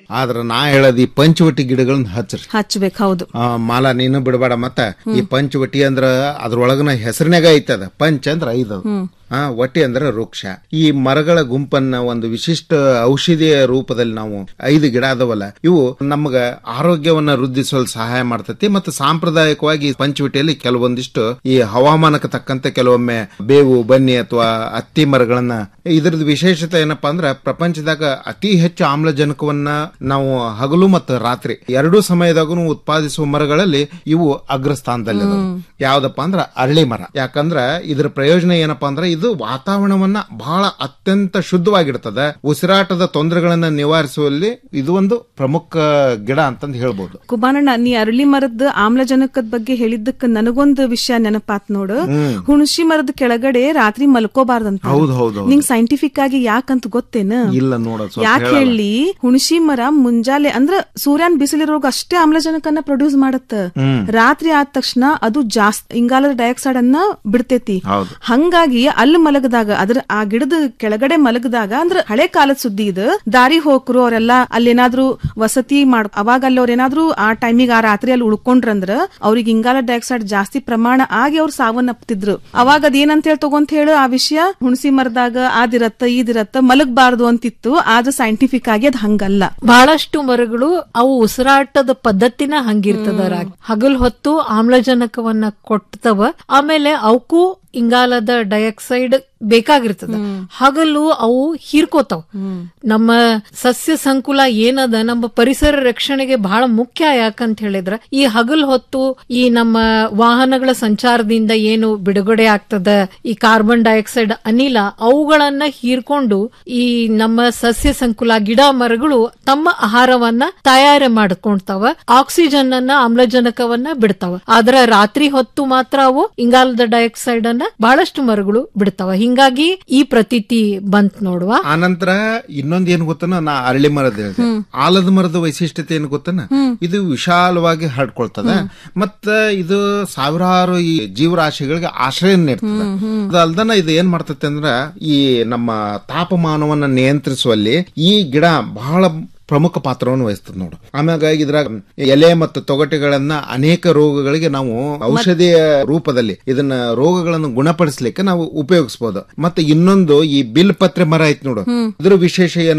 ಆದ್ರ ನಾ ಹೇಳದ್ ಈ ಪಂಚವಟಿ ಗಿಡಗಳನ್ನ ಹಚ್ಚ್ರಿ ಹಚ್ಬೇಕು ಹೌದು ಆ, ಮಾಲ ನೀನು ಬಿಡಬೇಡ ಮತ್ತ ಈ ಪಂಚವಟಿ ಅಂದ್ರ ಅದ್ರೊಳಗನ ಹೆಸರಿನಾಗ ಐತದ ಪಂಚ ಅಂದ್ರ ಐದು ಆ ವಟಿ ಅಂದ್ರೆ ವೃಕ್ಷ ಈ ಮರಗಳ ಗುಂಪನ್ನ ಒಂದು ವಿಶಿಷ್ಟ ಔಷಧಿಯ ರೂಪದಲ್ಲಿ ನಾವು ಐದು ಗಿಡ ಅದಾವಲ್ಲ ಇವು ನಮಗ ಆರೋಗ್ಯವನ್ನ ವೃದ್ಧಿಸಲು ಸಹಾಯ ಮಾಡ್ತತಿ ಮತ್ತು ಸಾಂಪ್ರದಾಯಿಕವಾಗಿ ಪಂಚವಟಿಯಲ್ಲಿ ಕೆಲವೊಂದಿಷ್ಟು ಈ ಹವಾಮಾನಕ್ಕೆ ತಕ್ಕಂತೆ ಕೆಲವೊಮ್ಮೆ ಬೇವು ಬನ್ನಿ ಅಥವಾ ಹತ್ತಿ ಮರಗಳನ್ನ ಇದ್ರದ್ದು ವಿಶೇಷತೆ ಏನಪ್ಪಾ ಅಂದ್ರ ಪ್ರಪಂಚದಾಗ ಅತಿ ಹೆಚ್ಚು ಆಮ್ಲಜನಕವನ್ನ ನಾವು ಹಗಲು ಮತ್ತು ರಾತ್ರಿ ಎರಡೂ ಸಮಯದಾಗೂ ಉತ್ಪಾದಿಸುವ ಮರಗಳಲ್ಲಿ ಇವು ಅಗ್ರಸ್ಥಾನದಲ್ಲಿ ಯಾವ್ದಪ್ಪ ಅಂದ್ರ ಅರಳಿ ಮರ ಯಾಕಂದ್ರ ಇದ್ರ ಪ್ರಯೋಜನ ಏನಪ್ಪಾ ಅಂದ್ರ ಇದು ವಾತಾವರಣವನ್ನ ಬಹಳ ಅತ್ಯಂತ ಶುದ್ಧವಾಗಿಡ್ತದ ಉಸಿರಾಟದ ತೊಂದರೆಗಳನ್ನ ನಿವಾರಿಸುವಲ್ಲಿ ಇದು ಒಂದು ಪ್ರಮುಖ ಗಿಡ ಅಂತಂದು ಹೇಳ್ಬೋದು ಕುಬಾನಣ್ಣ ನೀ ಅರಳಿ ಮರದ ಆಮ್ಲಜನಕದ ಬಗ್ಗೆ ಹೇಳಿದ್ದಕ್ಕ ನನಗೊಂದು ವಿಷಯ ನೆನಪಾತ್ ನೋಡು ಹುಣಸಿ ಮರದ ಕೆಳಗಡೆ ರಾತ್ರಿ ಮಲ್ಕೋಬಾರ್ದಂತ ಹೌದು ಹೌದು ನಿಂಗ್ ಸೈಂಟಿಫಿಕ್ ಆಗಿ ಯಾಕಂತ ಗೊತ್ತೇನ ಇಲ್ಲ ನೋಡ ಸ್ವಲ್ಪ ಯಾಕೆ ಹೇಳಲ್ಲ. ಹೇಳಿ ಹುಣಸಿ ಮರ ಮುಂಜಾಲೆ ಅಂದ್ರ ಸೂರ್ಯನ್ ಬಿಸಿಲಿರೋಗ ಅಷ್ಟೇ ಆಮ್ಲಜನಕನ್ನ ಪ್ರೊಡ್ಯೂಸ್ ಮಾಡತ್ತ ರಾತ್ರಿ ಆದ ತಕ್ಷಣ ಅದು ಜಾಸ್ತಿ ಇಂಗಾಲದ ಡೈಆಕ್ಸೈಡ್ ಅನ್ನ ಬಿಡ್ತೇತಿ ಹೌದು. ಹಂಗಾಗಿ ಅಲ್ಲಿ ಮಲಗದಾಗ ಅದ್ರ ಆ ಗಿಡದ ಕೆಳಗಡೆ ಮಲಗದಾಗ ಅಂದ್ರ ಹಳೆ ಕಾಲದ ಸುದ್ದಿ ಇದು ದಾರಿ ಹೋಗ್ರು ಅವರೆಲ್ಲ ಅಲ್ಲೇನಾದ್ರೂ ವಸತಿ ಮಾಡ್ ಅವಾಗ ಅಲ್ಲಿ ಅವ್ರ ಏನಾದ್ರೂ ಆ ಟೈಮಿಗೆ ಆ ರಾತ್ರಿ ಅಲ್ಲಿ ಉಳ್ಕೊಂಡ್ರಂದ್ರ ಅವ್ರಿಗೆ ಇಂಗಾಲ ಡೈಆಕ್ಸೈಡ್ ಜಾಸ್ತಿ ಪ್ರಮಾಣ ಆಗಿ ಅವ್ರು ಸಾವನ್ನಪ್ತಿದ್ರು ಅವಾಗ ಅದೇನಂತ ಹೇಳಿ ತಗೊಂತ ಹೇಳು ಆ ವಿಷಯ ಹುಣಸಿ ಮರದಾಗ ಆದಿರತ್ತ ಈದಿರತ್ತ ಮಲಗಬಾರ್ದು ಅಂತಿತ್ತು ಆದ್ರೆ ಸೈಂಟಿಫಿಕ್ ಆಗಿ ಅದ್ ಹಂಗಲ್ಲ ಬಹಳಷ್ಟು ಮರಗಳು ಅವು ಉಸಿರಾಟದ ಪದ್ಧತಿನ ಹಂಗಿರ್ತದ ರಾಗ್. ಹಗಲ್ ಹೊತ್ತು ಆಮ್ಲಜನಕವನ್ನ ಕೊಡ್ತವ ಆಮೇಲೆ ಅವಕ್ಕೂ ಇಂಗಾಲದ ಡೈಆಕ್ಸೈಡ್ ಬೇಕಾಗಿರ್ತದ ಹಗಲು ಅವು ಹೀರ್ಕೋತಾವ ನಮ್ಮ ಸಸ್ಯ ಸಂಕುಲ ಏನದ ನಮ್ಮ ಪರಿಸರ ರಕ್ಷಣೆಗೆ ಬಹಳ ಮುಖ್ಯ ಯಾಕಂತ ಹೇಳಿದ್ರ ಈ ಹಗಲ್ ಹೊತ್ತು ಈ ನಮ್ಮ ವಾಹನಗಳ ಸಂಚಾರದಿಂದ ಏನು ಬಿಡುಗಡೆ ಆಗ್ತದ ಈ ಕಾರ್ಬನ್ ಡೈಆಕ್ಸೈಡ್ ಅನಿಲ ಅವುಗಳನ್ನ ಹೀರ್ಕೊಂಡು ಈ ನಮ್ಮ ಸಸ್ಯ ಸಂಕುಲ ಗಿಡ ಮರಗಳು ತಮ್ಮ ಆಹಾರವನ್ನ ತಯಾರಿ ಮಾಡ್ಕೊಂತಾವ ಆಕ್ಸಿಜನ್ ಅನ್ನ ಆಮ್ಲಜನಕವನ್ನ ಬಿಡ್ತಾವ ಆದ್ರ ರಾತ್ರಿ ಹೊತ್ತು ಮಾತ್ರ ಅವು ಇಂಗಾಲದ ಡೈಆಕ್ಸೈಡ್ ಅನ್ನ ಬಹಳಷ್ಟು ಮರಗಳು ಬಿಡ್ತಾವ ಹಿಂಗಾಗಿ ಈ ಪ್ರತೀತಿ ಬಂತ್ ನೋಡುವ ಆನಂತರ ಇನ್ನೊಂದ್ ಏನ್ ಗೊತ್ತನ ನಾ ಅರಳಿ ಮರದ ಹೇಳಿದೆ ಆಲದ ಮರದ ವೈಶಿಷ್ಟ್ಯತೆ ಏನ್ ಗೊತ್ತನ ಇದು ವಿಶಾಲವಾಗಿ ಹರಡ್ಕೊಳ್ತದ ಮತ್ತ ಇದು ಸಾವಿರಾರು ಈ ಜೀವರಾಶಿಗಳಿಗೆ ಆಶ್ರಯ ನೀಡ್ತದ ಅದಲ್ದನ ಇದು ಏನ್ ಮಾಡ್ತತೆ ಅಂದ್ರ ಈ ನಮ್ಮ ತಾಪಮಾನವನ್ನ ನಿಯಂತ್ರಿಸುವಲ್ಲಿ ಈ ಗಿಡ ಬಹಳ ಪ್ರಮುಖ ಪಾತ್ರವನ್ನು ವಹಿಸ್ತದೆ ನೋಡು ಆಮ್ಯಾಗ ಇದ್ರಾಗ ಎಲೆ ಮತ್ತು ತೊಗಟೆಗಳನ್ನ ಅನೇಕ ರೋಗಗಳಿಗೆ ನಾವು ಔಷಧಿಯ ರೂಪದಲ್ಲಿ ಇದನ್ನ ರೋಗಗಳನ್ನು ಗುಣಪಡಿಸಲಿಕ್ಕೆ ನಾವು ಉಪಯೋಗಿಸಬಹುದು ಮತ್ತೆ ಇನ್ನೊಂದು ಈ ಬಿಲ್ ಪತ್ರೆ ಮರ ಐತ್ ನೋಡು ಇದ್ರ ವಿಶೇಷ